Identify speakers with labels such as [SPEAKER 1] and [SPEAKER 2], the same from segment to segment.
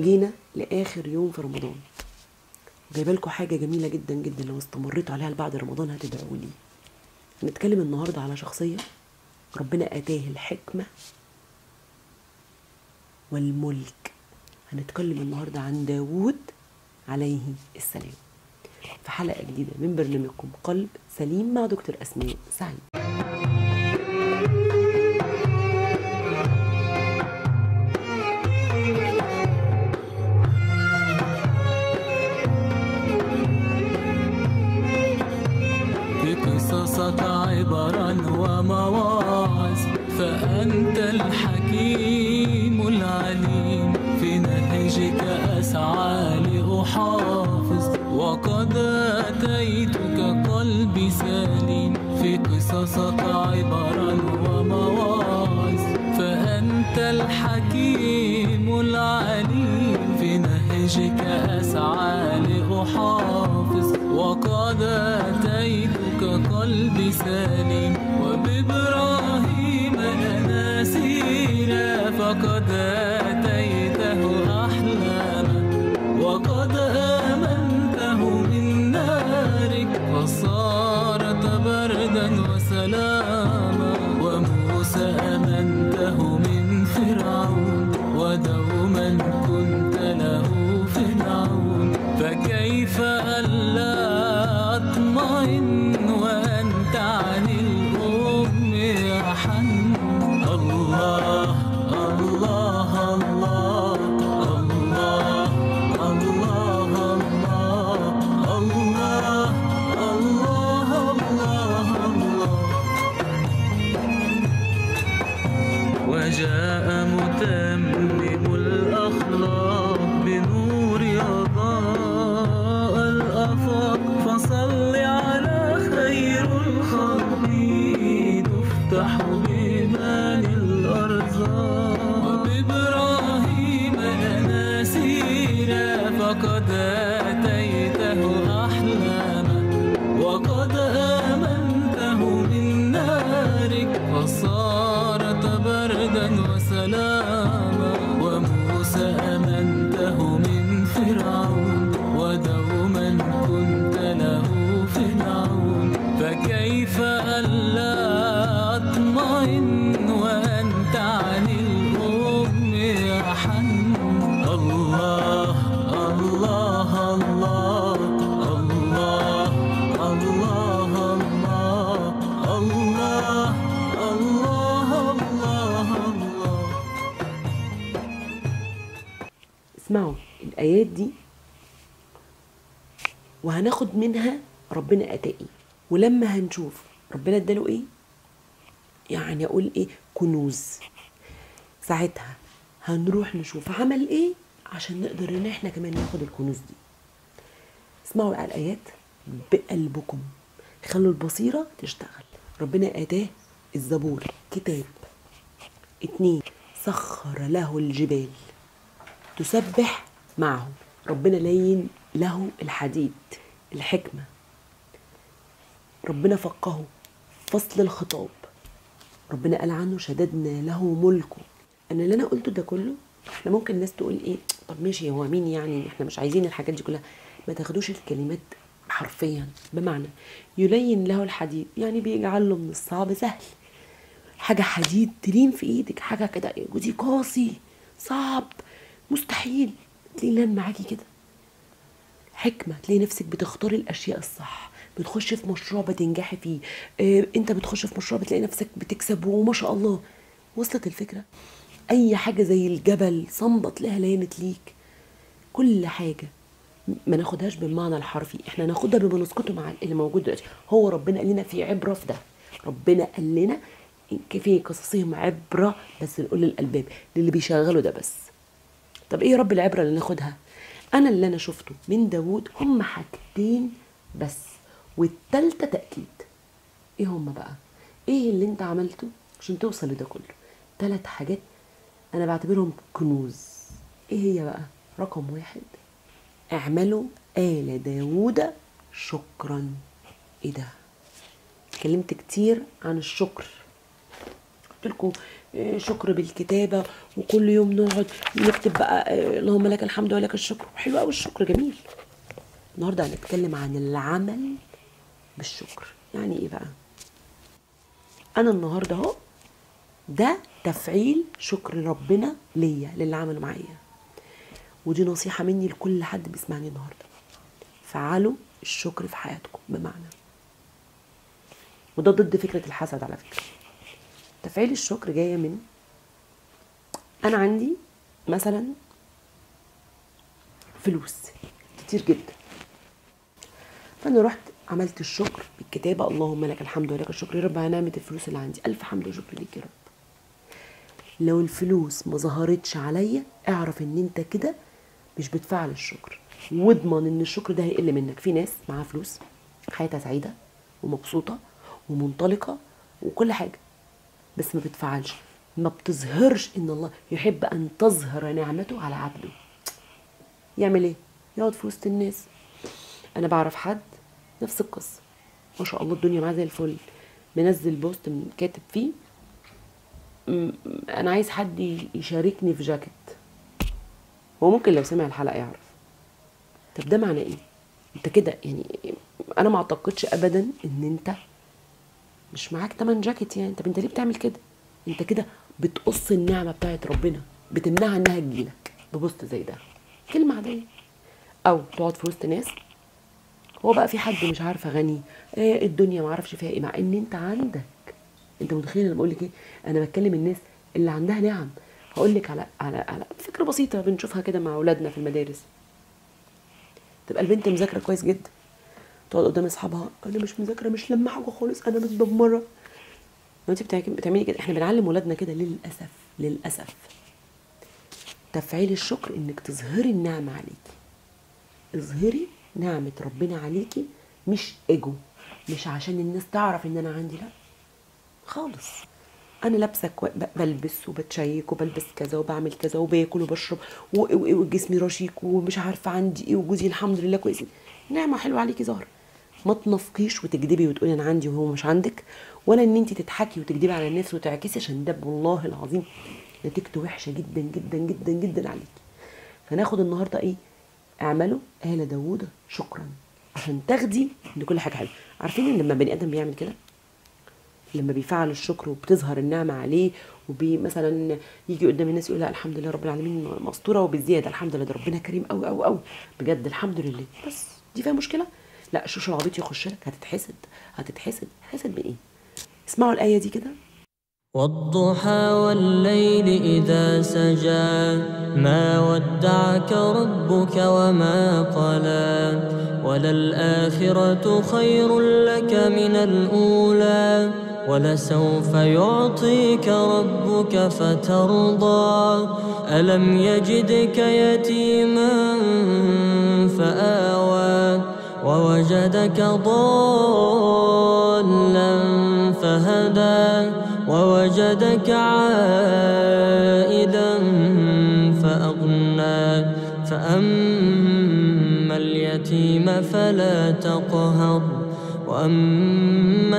[SPEAKER 1] جينا لاخر يوم في رمضان جايبه لكم حاجه جميله جدا جدا لو استمريتوا عليها بعد رمضان هتدعوا لي هنتكلم النهارده على شخصيه ربنا اتاه الحكمه والملك هنتكلم النهارده عن داوود عليه السلام في حلقه جديده من برنامجكم قلب سليم مع دكتور اسماء سعيد
[SPEAKER 2] في قصصك عبرا ومواعظ فأنت الحكيم العليم في نهجك أسعى لأحافظ وقد أتيتك قلبي سليم في قصصك عبرا ومواعظ فأنت الحكيم العليم في نهجك أسعى لأحافظ وقد أتيتك قلبي سليم وبإبراهيم أنا سيرا فقد أتيته أحلاما وقد آمنته من نارك فصارت بردا وسلاما وموسى أمنته من فرعون ودوما كنت له فرعون فكيف ألا أطمئن وأنت عن الأم يحن الله الله الله الله الله الله الله الله الله الله وجاء متمم الأخلاق بنور أضاء الآفاق فصل على خير الخلق تفتح بإيمان الأرزاق وبإبراهيم أنا سيرا فقد آتيته أحلاما وقد آمنته من نارك فصارت بردا وسلاما وموسى أمنته من فرعون ودوما كنت له فرعون فكيف ألا أطمئن وأنت عن الأم يحن الله الله الله الله الله الله الله الله الله الله
[SPEAKER 1] اسمعوا الايات دي وهناخد منها ربنا اتى ايه ولما هنشوف ربنا اداله ايه يعني اقول ايه كنوز ساعتها هنروح نشوف عمل ايه عشان نقدر ان احنا كمان ناخد الكنوز دي اسمعوا بقى الايات بقلبكم خلوا البصيره تشتغل ربنا اتاه الزبور كتاب اتنين سخر له الجبال تسبح معه ربنا لين له الحديد الحكمة ربنا فقهه فصل الخطاب ربنا قال عنه شددنا له ملكه انا اللي انا قلته ده كله احنا ممكن الناس تقول ايه طب ماشي هو مين يعني احنا مش عايزين الحاجات دي كلها ما تاخدوش الكلمات حرفيا بمعنى يلين له الحديد يعني بيجعل له من الصعب سهل حاجة حديد تلين في ايدك حاجة كده جوزي قاسي صعب مستحيل تلاقي لان معاكي كده حكمة تلاقي نفسك بتختاري الأشياء الصح بتخش في مشروع بتنجحي فيه اه انت بتخش في مشروع بتلاقي نفسك بتكسب وما شاء الله وصلت الفكرة أي حاجة زي الجبل صنبة تلاقيها لينت ليك كل حاجة ما ناخدهاش بالمعنى الحرفي احنا ناخدها بما نسقطه مع اللي موجود دلوقتي هو ربنا قال لنا في عبرة في ده ربنا قال لنا إن في قصصهم عبرة بس نقول للألباب للي بيشغلوا ده بس طب ايه يا رب العبرة اللي ناخدها انا اللي انا شفته من داوود هم حاجتين بس والتالتة تأكيد ايه هم بقى ايه اللي انت عملته عشان توصل لده كله تلات حاجات انا بعتبرهم كنوز ايه هي بقى رقم واحد اعملوا آل داوود شكرا ايه ده اتكلمت كتير عن الشكر قلت لكم آه، شكر بالكتابه وكل يوم نقعد نكتب بقى آه، اللهم لك الحمد ولك الشكر حلو قوي الشكر جميل النهارده هنتكلم عن العمل بالشكر يعني ايه بقى انا النهارده اهو ده تفعيل شكر ربنا ليا للي عمله معايا ودي نصيحه مني لكل حد بيسمعني النهارده فعلوا الشكر في حياتكم بمعنى وده ضد فكره الحسد على فكره تفعيل الشكر جايه من انا عندي مثلا فلوس كتير جدا فانا رحت عملت الشكر بالكتابه اللهم لك الحمد ولك الشكر يا رب على نعمه الفلوس اللي عندي الف حمد وشكر ليك يا رب لو الفلوس ما ظهرتش عليا اعرف ان انت كده مش بتفعل الشكر واضمن ان الشكر ده هيقل منك في ناس معاها فلوس حياتها سعيده ومبسوطه ومنطلقه وكل حاجه بس ما بتفعلش ما بتظهرش ان الله يحب ان تظهر نعمته على عبده يعمل ايه يقعد في وسط الناس انا بعرف حد نفس القصه ما شاء الله الدنيا معاه زي الفل منزل بوست من- كاتب فيه م- انا عايز حد ي- يشاركني في جاكيت هو ممكن لو سمع الحلقه يعرف طب ده معناه ايه انت كده يعني انا ما اعتقدش ابدا ان انت مش معاك تمن جاكيت يعني طب انت ليه بتعمل كده انت كده بتقص النعمه بتاعت ربنا بتمنعها انها تجيلك ببوست زي ده كلمه عاديه او تقعد في وسط ناس هو بقى في حد مش عارفه غني ايه الدنيا ما اعرفش فيها ايه مع ان انت عندك انت متخيل انا بقول لك ايه انا بتكلم الناس اللي عندها نعم هقول لك على على على فكره بسيطه بنشوفها كده مع اولادنا في المدارس تبقى البنت مذاكره كويس جدا تقعد قدام اصحابها انا مش مذاكره مش لما حاجه خالص انا متدمره ما انت بتعملي بتعملي كده احنا بنعلم ولادنا كده للاسف للاسف تفعيل الشكر انك تظهري النعمه عليكي اظهري نعمه ربنا عليكي مش ايجو مش عشان الناس تعرف ان انا عندي لا خالص انا لابسه كوي... ب- بلبس وبتشيك وبلبس كذا وبعمل كذا وباكل وبشرب و- و- وجسمي رشيق ومش عارفه عندي ايه وجوزي الحمد لله كويس نعمه حلوه عليكي ظهر ما تنفقيش وتكدبي وتقولي انا عندي وهو مش عندك ولا ان انت تضحكي وتكدبي على الناس وتعكسي عشان ده والله العظيم نتيجته وحشه جدا جدا جدا جدا عليكي فناخد النهارده ايه اعملوا آل داوود شكرا عشان تاخدي ان كل حاجه حلوه عارفين ان لما بني ادم بيعمل كده لما بيفعل الشكر وبتظهر النعمة عليه وبي مثلا يجي قدام الناس يقول لا الحمد لله رب العالمين مسطورة وبالزيادة الحمد لله ده ربنا كريم قوي قوي قوي بجد الحمد لله بس دي فيها مشكلة لا شوش العبيط يخش لك هتتحسد هتتحسد هتتحسد بإيه اسمعوا الآية دي كده
[SPEAKER 2] والضحى والليل إذا سجى ما ودعك ربك وما قلى وللآخرة خير لك من الأولى ولسوف يعطيك ربك فترضى ألم يجدك يتيما فآوى ووجدك ضالا فهدى ووجدك عائلا فأغنى فأما اليتيم فلا تقهر وأما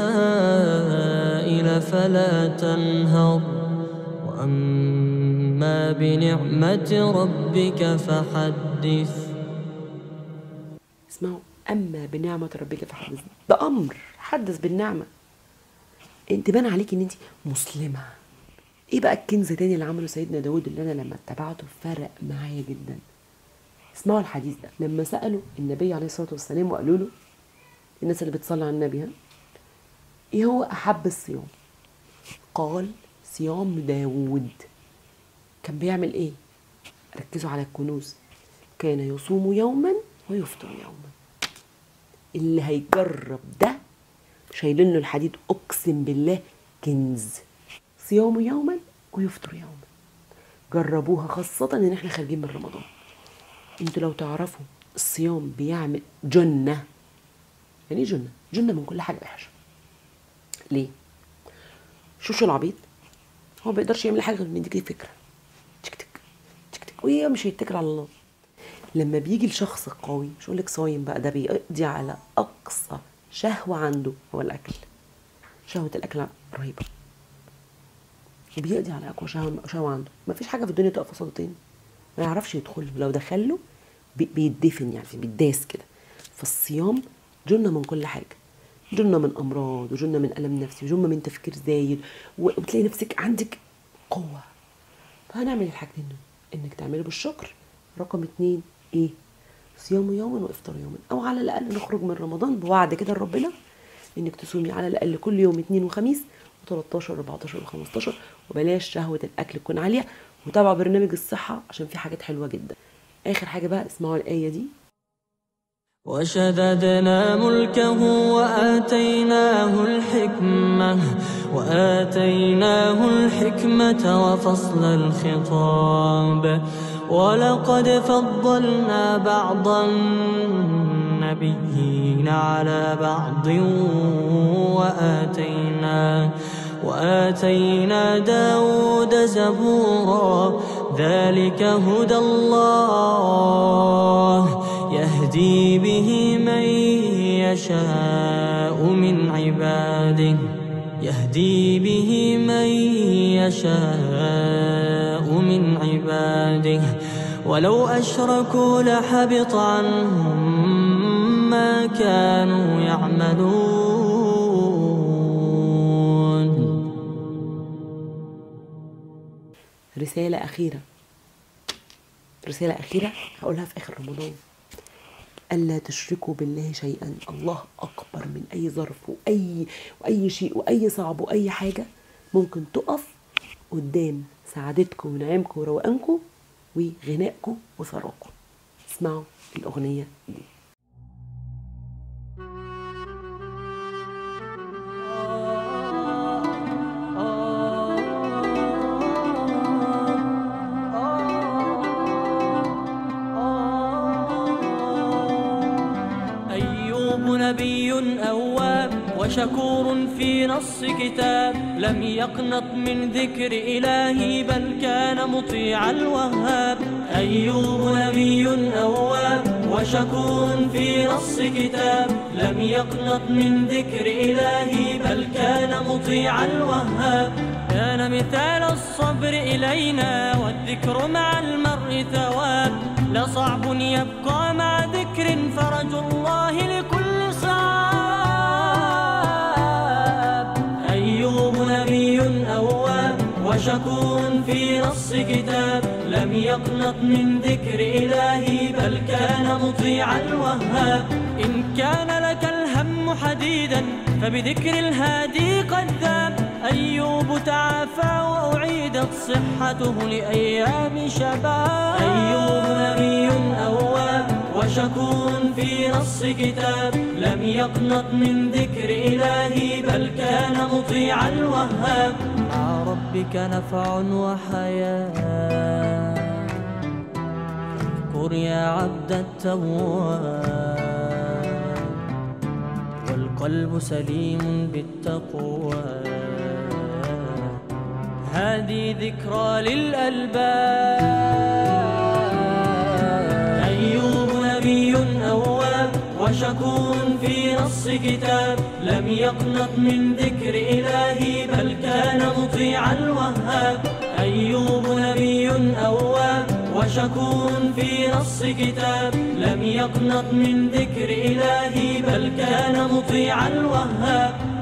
[SPEAKER 2] السائل فلا تنهر وأما بنعمة ربك فحدث
[SPEAKER 1] اسمعوا أما بنعمة ربك فحدث ده أمر حدث بالنعمة انت بان عليك ان انت مسلمة ايه بقى الكنز تاني اللي عمله سيدنا داود اللي انا لما اتبعته فرق معايا جدا اسمعوا الحديث ده لما سألوا النبي عليه الصلاة والسلام وقالوا له الناس اللي بتصلي على النبي ها ايه هو احب الصيام قال صيام داود كان بيعمل ايه ركزوا على الكنوز كان يصوم يوما ويفطر يوما اللي هيجرب ده شايلين له الحديد اقسم بالله كنز صيام يوما ويفطر يوما جربوها خاصة ان احنا خارجين من رمضان انتوا لو تعرفوا الصيام بيعمل جنة يعني ايه جنة؟ جنة من كل حاجة وحشة ليه؟ شوشو العبيط هو ما بيقدرش يعمل حاجة غير ان يديك فكرة تك تك تك تك وهي مش هيتكل على الله لما بيجي الشخص القوي مش هقول لك صايم بقى ده بيقضي على اقصى شهوه عنده هو الاكل شهوه الاكل رهيبه وبيقضي على اقوى شهوه شهوة عنده ما فيش حاجه في الدنيا تقف قصاده تاني ما يعرفش يدخل له لو دخل له بي- بيتدفن يعني بيتداس كده فالصيام جنة من كل حاجة جنة من أمراض وجنة من ألم نفسي وجنة من تفكير زايد و- وبتلاقي نفسك عندك قوة فهنعمل الحاجتين دول إنك تعملي بالشكر رقم اتنين إيه صيام يوما وإفطار يوما أو على الأقل نخرج من رمضان بوعد كده لربنا إنك تصومي على الأقل كل يوم اتنين وخميس و13 14 و15 وبلاش شهوة الأكل تكون عالية وتابعوا برنامج الصحة عشان في حاجات حلوة جدا آخر حاجة بقى اسمعوا الآية دي
[SPEAKER 2] وشددنا ملكه وآتيناه الحكمة وآتيناه الحكمة وفصل الخطاب ولقد فضلنا بعض النبيين على بعض وآتينا وآتينا داود زبورا ذلك هدى الله يهدي به من يشاء من عباده يهدي به من يشاء من عباده ولو أشركوا لحبط عنهم ما كانوا يعملون
[SPEAKER 1] رسالة أخيرة رسالة أخيرة هقولها في آخر رمضان ألا تشركوا بالله شيئا الله أكبر من أي ظرف وأي وأي شيء وأي صعب وأي حاجة ممكن تقف قدام سعادتكم ونعيمكم وروقانكم وغنائكم وثراكم اسمعوا الأغنية دي
[SPEAKER 3] أيوب نبي أواب وشكور في نص كتاب لم يقنط من ذكر إلهي بل كان مطيع الوهاب أيوب نبي أواب وشكور في نص كتاب لم يقنط من ذكر إلهي بل كان مطيع الوهاب كان مثال الصبر إلينا والذكر مع المرء ثواب لصعب يبقى مع ذكر فرج الله لكل صعاب أيوب نبي أواب وشكور في نص كتاب لم يقنط من ذكر إلهي بل كان مطيع الوهاب إن كان لك الهم حديدا فبذكر الهادي قد ذاب أيوب تعافى وأعيدت صحته لأيام شباب أيوب نبي أواب وشكور في نص كتاب لم يقنط من ذكر إلهي بل كان مطيع الوهاب
[SPEAKER 2] مع ربك نفع وحياة اذكر يا عبد التواب والقلب سليم بالتقوى
[SPEAKER 3] هذه ذكرى للألباب أيوب نبي أواب وشكور في نص كتاب لم يقنط من ذكر إلهي بل كان مطيع الوهاب أيوب نبي أواب وشكور في نص كتاب لم يقنط من ذكر إلهي بل كان مطيع الوهاب